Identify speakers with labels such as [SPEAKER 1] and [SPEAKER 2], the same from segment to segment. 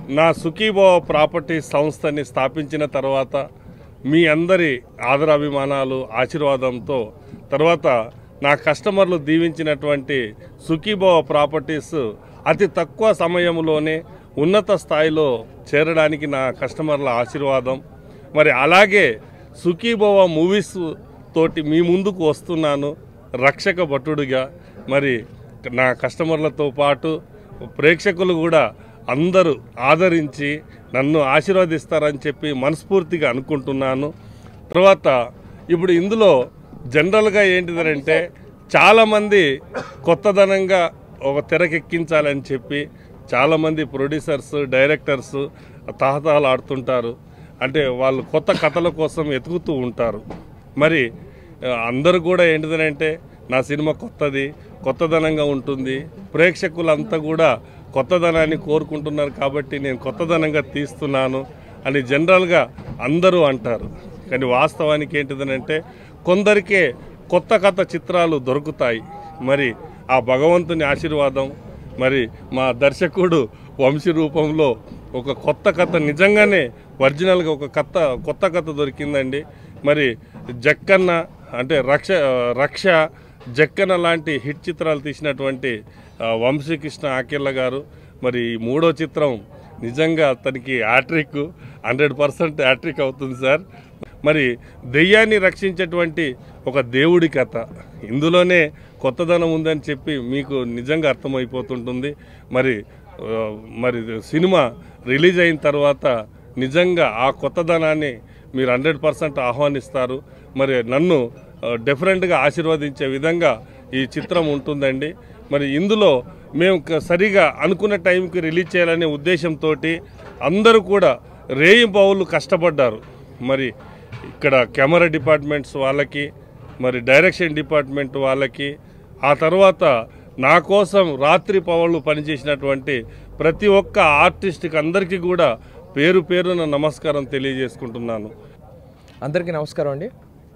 [SPEAKER 1] నా సుఖీభావ ప్రాపర్టీ సంస్థని స్థాపించిన తర్వాత మీ అందరి ఆదరాభిమానాలు ఆశీర్వాదంతో తర్వాత నా కస్టమర్లు దీవించినటువంటి సుఖీభావ ప్రాపర్టీస్ అతి తక్కువ సమయంలోనే ఉన్నత స్థాయిలో చేరడానికి నా కస్టమర్ల ఆశీర్వాదం మరి అలాగే సుఖీభవ మూవీస్ తోటి మీ ముందుకు వస్తున్నాను రక్షక భటుడిగా మరి నా కస్టమర్లతో పాటు ప్రేక్షకులు కూడా అందరూ ఆదరించి నన్ను ఆశీర్వదిస్తారని చెప్పి మనస్ఫూర్తిగా అనుకుంటున్నాను తర్వాత ఇప్పుడు ఇందులో జనరల్గా ఏంటిదంటే చాలామంది కొత్తదనంగా ఒక తెరకెక్కించాలని చెప్పి చాలామంది ప్రొడ్యూసర్స్ డైరెక్టర్స్ తహతహలు ఆడుతుంటారు అంటే వాళ్ళు కొత్త కథల కోసం ఎతుకుతూ ఉంటారు మరి ఆ, అందరూ కూడా ఏంటిదనంటే నా సినిమా కొత్తది కొత్తదనంగా ఉంటుంది ప్రేక్షకులంతా కూడా కొత్తదనాన్ని కోరుకుంటున్నారు కాబట్టి నేను కొత్తదనంగా తీస్తున్నాను అని జనరల్గా అందరూ అంటారు కానీ వాస్తవానికి ఏంటిదనంటే కొందరికే కొత్త కథ చిత్రాలు దొరుకుతాయి మరి ఆ భగవంతుని ఆశీర్వాదం మరి మా దర్శకుడు వంశీ రూపంలో ఒక కొత్త కథ నిజంగానే ఒరిజినల్గా ఒక కథ కొత్త కథ దొరికిందండి మరి జక్కన్న అంటే రక్ష రక్ష జక్కన్న లాంటి హిట్ చిత్రాలు తీసినటువంటి ఆ, వంశీకృష్ణ ఆకెళ్ళ గారు మరి ఈ మూడో చిత్రం నిజంగా అతనికి హ్యాట్రిక్ హండ్రెడ్ పర్సెంట్ హ్యాట్రిక్ అవుతుంది సార్ మరి దెయ్యాన్ని రక్షించేటువంటి ఒక దేవుడి కథ ఇందులోనే కొత్తదనం ఉందని చెప్పి మీకు నిజంగా అర్థమైపోతుంటుంది మరి ఆ, మరి సినిమా రిలీజ్ అయిన తర్వాత నిజంగా ఆ కొత్తదనాన్ని మీరు హండ్రెడ్ పర్సెంట్ ఆహ్వానిస్తారు మరి నన్ను డెఫరెంట్గా ఆశీర్వదించే విధంగా ఈ చిత్రం ఉంటుందండి మరి ఇందులో మేము క- సరిగా అనుకున్న టైంకి రిలీజ్ చేయాలనే ఉద్దేశంతో అందరూ కూడా రేయి బావులు కష్టపడ్డారు మరి ఇక్కడ కెమెరా డిపార్ట్మెంట్స్ వాళ్ళకి మరి డైరెక్షన్ డిపార్ట్మెంట్ వాళ్ళకి ఆ తర్వాత నా కోసం రాత్రి పవళ్ళు పనిచేసినటువంటి ప్రతి ఒక్క ఆర్టిస్ట్కి అందరికీ కూడా పేరు పేరున నమస్కారం తెలియజేసుకుంటున్నాను
[SPEAKER 2] అందరికీ నమస్కారం అండి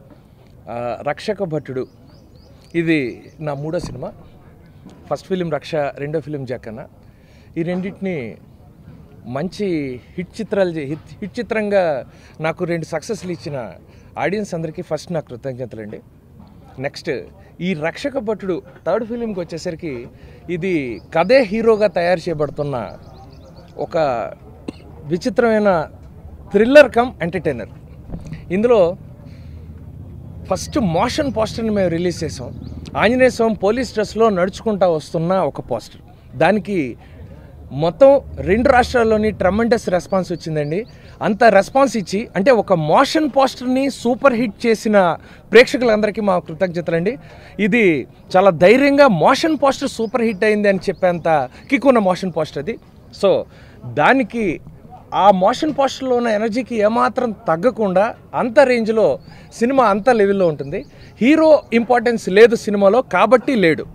[SPEAKER 2] ఆ, రక్షక భట్టుడు ఇది నా మూడో సినిమా ఫస్ట్ ఫిలిం రక్ష రెండో ఫిలిం జక్కన్న ఈ రెండింటిని మంచి హిట్ చిత్రాలు చే- హిట్ హిట్ చిత్రంగా నాకు రెండు సక్సెస్లు ఇచ్చిన ఆడియన్స్ అందరికీ ఫస్ట్ నా కృతజ్ఞతలండి నెక్స్ట్ ఈ రక్షక భట్టుడు థర్డ్ ఫిలింకి వచ్చేసరికి ఇది కథే హీరోగా తయారు చేయబడుతున్న ఒక విచిత్రమైన థ్రిల్లర్ కమ్ ఎంటర్టైనర్ ఇందులో ఫస్ట్ మోషన్ పోస్టర్ని మేము రిలీజ్ చేసాం ఆంజనేయ స్వామి పోలీస్ డ్రెస్లో నడుచుకుంటా వస్తున్న ఒక పోస్టర్ దానికి మొత్తం రెండు రాష్ట్రాల్లోని ట్రమండస్ రెస్పాన్స్ వచ్చిందండి అంత రెస్పాన్స్ ఇచ్చి అంటే ఒక మోషన్ పోస్టర్ని సూపర్ హిట్ చేసిన ప్రేక్షకులందరికీ మా కృతజ్ఞతలండి ఇది చాలా ధైర్యంగా మోషన్ పోస్టర్ సూపర్ హిట్ అయింది అని చెప్పేంత కిక్ ఉన్న మోషన్ పోస్టర్ అది సో దానికి ఆ మోషన్ పోస్టర్లో ఉన్న ఎనర్జీకి ఏమాత్రం తగ్గకుండా అంత రేంజ్లో సినిమా అంత లెవెల్లో ఉంటుంది హీరో ఇంపార్టెన్స్ లేదు సినిమాలో కాబట్టి లేడు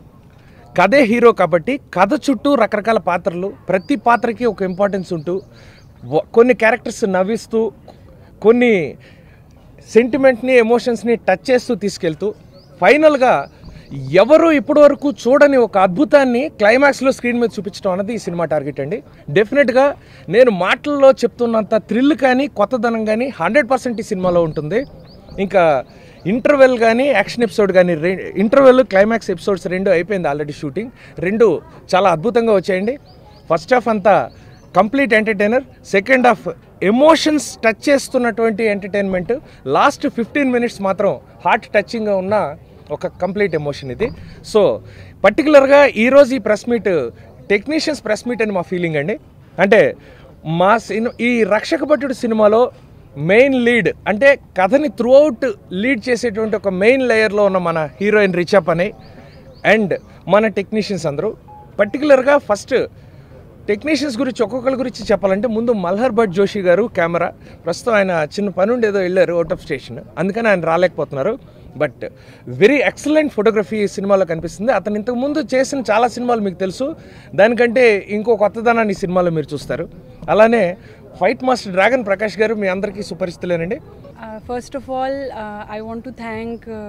[SPEAKER 2] కథే హీరో కాబట్టి కథ చుట్టూ రకరకాల పాత్రలు ప్రతి పాత్రకి ఒక ఇంపార్టెన్స్ ఉంటూ వ- కొన్ని క్యారెక్టర్స్ నవ్విస్తూ కొన్ని సెంటిమెంట్ని ఎమోషన్స్ని టచ్ చేస్తూ తీసుకెళ్తూ ఫైనల్గా ఎవరు ఇప్పటివరకు చూడని ఒక అద్భుతాన్ని క్లైమాక్స్లో స్క్రీన్ మీద చూపించడం అన్నది ఈ సినిమా టార్గెట్ అండి డెఫినెట్గా నేను మాటల్లో చెప్తున్నంత థ్రిల్ కానీ కొత్తదనం కానీ హండ్రెడ్ పర్సెంట్ ఈ సినిమాలో ఉంటుంది ఇంకా ఇంటర్వెల్ కానీ యాక్షన్ ఎపిసోడ్ కానీ రె ఇంటర్వెల్ క్లైమాక్స్ ఎపిసోడ్స్ రెండు అయిపోయింది ఆల్రెడీ షూటింగ్ రెండు చాలా అద్భుతంగా వచ్చాయండి ఫస్ట్ హాఫ్ అంతా complete entertainer second half emotions touch చేస్తున్నటువంటి ఎంటర్టైన్మెంట్ లాస్ట్ ఫిఫ్టీన్ మినిట్స్ మాత్రం హార్ట్ టచింగ్గా ఉన్న ఒక కంప్లీట్ ఎమోషన్ ఇది సో పర్టికులర్గా ఈరోజు ఈ press meet technicians press meet అని మా ఫీలింగ్ అండి అంటే మా సినిమా ఈ రక్షక భట్టుడు సినిమాలో మెయిన్ లీడ్ అంటే కథని త్రూ అవుట్ లీడ్ చేసేటువంటి ఒక మెయిన్ లేయర్లో ఉన్న మన హీరోయిన్ రిచప్ అని అండ్ మన టెక్నీషియన్స్ అందరూ పర్టికులర్గా ఫస్ట్ టెక్నీషియన్స్ గురించి ఒక్కొక్కరి గురించి చెప్పాలంటే ముందు మల్హర్ భట్ జోషి గారు కెమెరా ప్రస్తుతం ఆయన చిన్న పని ఉండి ఏదో వెళ్ళారు అవుట్ ఆఫ్ స్టేషన్ అందుకని ఆయన రాలేకపోతున్నారు బట్ వెరీ ఎక్సలెంట్ ఫోటోగ్రఫీ ఈ సినిమాలో కనిపిస్తుంది అతను ఇంతకు ముందు చేసిన చాలా సినిమాలు మీకు తెలుసు దానికంటే ఇంకో కొత్తదనాన్ని ఈ సినిమాలో మీరు చూస్తారు అలానే ఫైట్ మాస్టర్ డ్రాగన్ ప్రకాష్ గారు మీ అందరికీ సుపరిచితులేనండి
[SPEAKER 3] Uh, first of all, uh, I want to thank uh,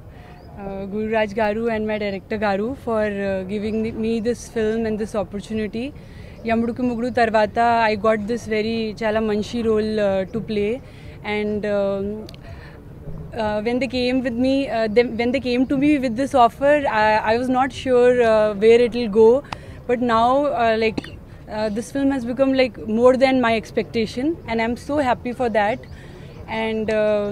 [SPEAKER 3] uh, Guru Raj Garu and my director Garu for uh, giving the- me this film and this opportunity. Yamuduku Mugdu Tarvata, I got this very chala manshi role uh, to play. And um, uh, when they came with me, uh, them, when they came to me with this offer, I, I was not sure uh, where it will go. But now, uh, like, uh, this film has become like more than my expectation, and I'm so happy for that. And uh,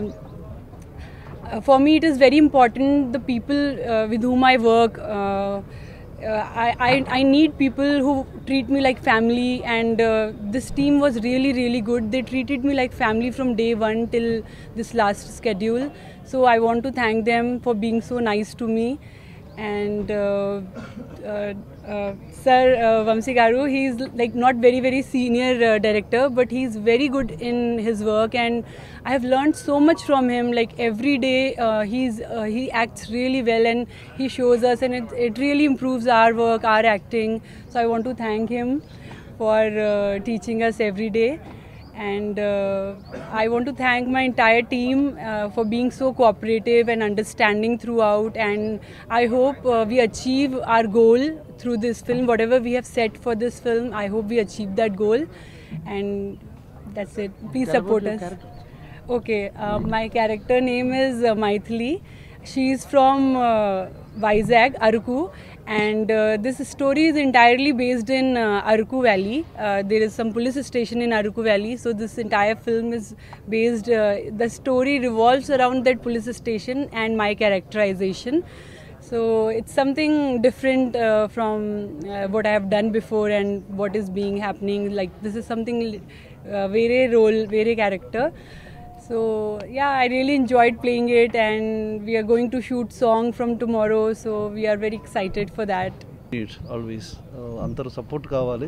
[SPEAKER 3] uh, for me, it is very important the people uh, with whom I work. Uh, uh, I, I, I need people who treat me like family, and uh, this team was really, really good. They treated me like family from day one till this last schedule. So I want to thank them for being so nice to me. And uh, uh, uh, Sir uh, Vamsi Garu, he's like not very, very senior uh, director, but he's very good in his work, and I have learned so much from him. Like every day, uh, he's uh, he acts really well, and he shows us, and it, it really improves our work, our acting. So I want to thank him for uh, teaching us every day. And uh, I want to thank my entire team uh, for being so cooperative and understanding throughout. And I hope uh, we achieve our goal through this film. Whatever we have set for this film, I hope we achieve that goal. And that's it. Please support us. Okay, uh, my character name is uh, Maithili. She is from uh, Vizag, Aruku, and uh, this story is entirely based in uh, Aruku Valley. Uh, there is some police station in Aruku Valley, so this entire film is based. Uh, the story revolves around that police station and my characterization. So it's something different uh, from uh, what I have done before and what is being happening. Like this is something uh, very role, very character. So yeah, I really enjoyed playing it, and we are going to shoot song from tomorrow. So we are very excited for that.
[SPEAKER 4] Need always అందరూ support కావాలి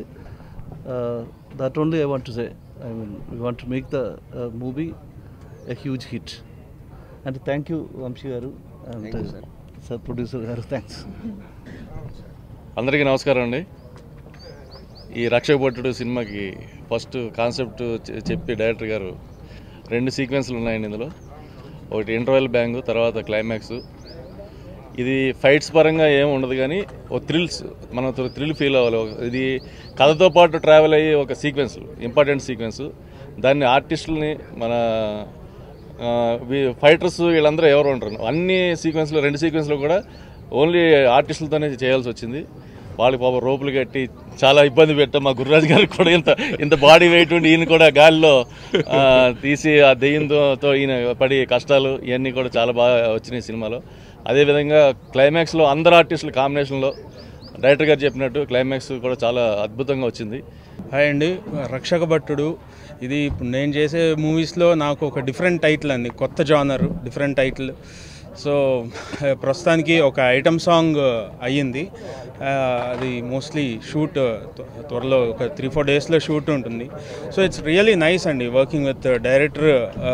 [SPEAKER 4] that only I want to say I mean we want make the movie a huge hit and thank you Vamsi గారు and sir producer గారు thanks
[SPEAKER 5] అందరికీ నమస్కారం అండి ఈ రక్షకభట్టుడు సినిమాకి first concept చె- చెప్పి డైరెక్టర్ గారు రెండు సీక్వెన్స్లు ఉన్నాయండి ఇందులో ఒకటి ఇంటర్వెల్ బ్యాంగ్ తర్వాత క్లైమాక్స్ ఇది ఫైట్స్ పరంగా ఏం ఉండదు కానీ ఒక థ్రిల్స్ మనం థ్రిల్ ఫీల్ అవ్వాలి ఒక- ఇది కథతో పాటు ట్రావెల్ అయ్యే ఒక సీక్వెన్స్ ఇంపార్టెంట్ సీక్వెన్స్ దాన్ని ఆర్టిస్టులని మన ఫైటర్స్ వీళ్ళందరూ ఎవరు ఉంటారు అన్ని సీక్వెన్స్లో రెండు సీక్వెన్స్లో కూడా ఓన్లీ ఆర్టిస్టులతోనే చేయాల్సి వచ్చింది వాళ్ళకి పాప రోపులు కట్టి చాలా ఇబ్బంది పెట్టాం మా గురురాజు గారికి కూడా ఇంత ఇంత బాడీ వెయిట్ ఉండి ఈయన కూడా గాలిలో ఆ, తీసి ఆ దెయ్యంతో ఈయన పడి కష్టాలు ఇవన్నీ కూడా చాలా బాగా వచ్చినాయి సినిమాలో అదేవిధంగా క్లైమాక్స్లో అందరు ఆర్టిస్టుల కాంబినేషన్లో డైరెక్టర్ గారు చెప్పినట్టు క్లైమాక్స్ కూడా చాలా అద్భుతంగా వచ్చింది
[SPEAKER 6] హాయ్ అండి రక్షక భట్టుడు ఇది ఇప్పుడు నేను చేసే మూవీస్లో నాకు ఒక డిఫరెంట్ టైటిల్ అండి కొత్త జానర్ డిఫరెంట్ టైటిల్ సో ప్రస్తుతానికి ఒక ఐటమ్ సాంగ్ అయ్యింది ఆ, అది మోస్ట్లీ షూట్ త్వరలో ఒక త్రీ ఫోర్ డేస్లో షూట్ ఉంటుంది సో ఇట్స్ రియలీ నైస్ అండి వర్కింగ్ విత్ డైరెక్టర్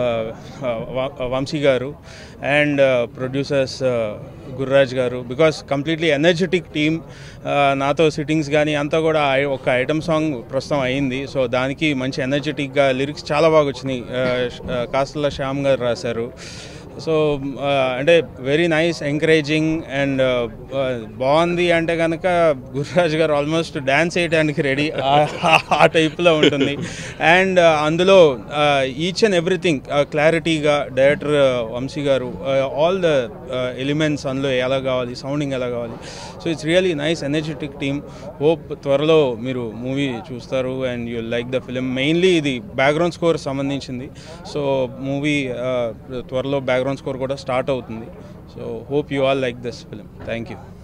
[SPEAKER 6] వంశీ గారు అండ్ ప్రొడ్యూసర్స్ గుర్రాజ్ గారు బికాస్ కంప్లీట్లీ ఎనర్జెటిక్ టీమ్ నాతో సిట్టింగ్స్ కానీ అంతా కూడా ఐ- ఒక ఐటమ్ సాంగ్ ప్రస్తుతం అయింది సో దానికి మంచి ఎనర్జెటిక్గా లిరిక్స్ చాలా బాగా వచ్చినాయి కాస్తల శ్యామ్ గారు రాశారు సో అంటే వెరీ నైస్ ఎంకరేజింగ్ అండ్ బాగుంది అంటే కనుక గురురాజ్ గారు ఆల్మోస్ట్ డ్యాన్స్ వేయడానికి రెడీ ఆ టైప్లో ఉంటుంది అండ్ అందులో ఈచ్ అండ్ ఎవ్రీథింగ్ క్లారిటీగా డైరెక్టర్ వంశీ గారు ఆల్ ద ఎలిమెంట్స్ అందులో ఎలా కావాలి సౌండింగ్ ఎలా కావాలి so it's really nice energetic team hope త్వరలో మీరు మూవీ చూస్తారు and you like the film mainly ఇది బ్యాక్గ్రౌండ్ స్కోర్ సంబంధించింది సో మూవీ త్వరలో బ్యాక్గ్రౌండ్ స్కోర్ కూడా స్టార్ట్ అవుతుంది so hope you all like this film thank you